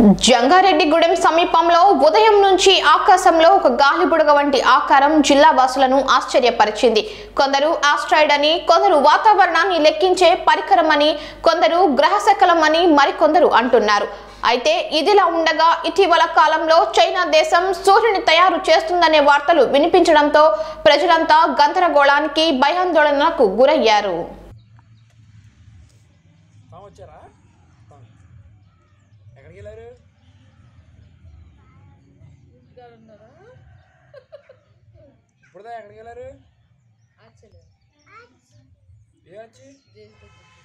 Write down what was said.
జంగారెడ్డిగూడెం సమీపంలో ఉదయం నుంచి ఆకాశంలో ఒక గాలిబుడగ వంటి ఆకారం జిల్లా వాసులను ఆశ్చర్యపరిచింది కొందరు ఆస్ట్రాయిడ్ అని కొందరు వాతావరణాన్ని లెక్కించే పరికరం అని కొందరు గ్రహశకలం అని మరికొందరు అంటున్నారు అయితే ఇదిలా ఉండగా ఇటీవల కాలంలో చైనా దేశం సూర్యుని తయారు చేస్తుందనే వార్తలు వినిపించడంతో ప్రజలంతా గందరగోళానికి భయాందోళనలకు గురయ్యారు తాము వచ్చారా తాము. ఎక్కడికి వెళ్ళారు ఇప్పుడుదా ఎక్కడికి వెళ్ళారు ఏ వచ్చి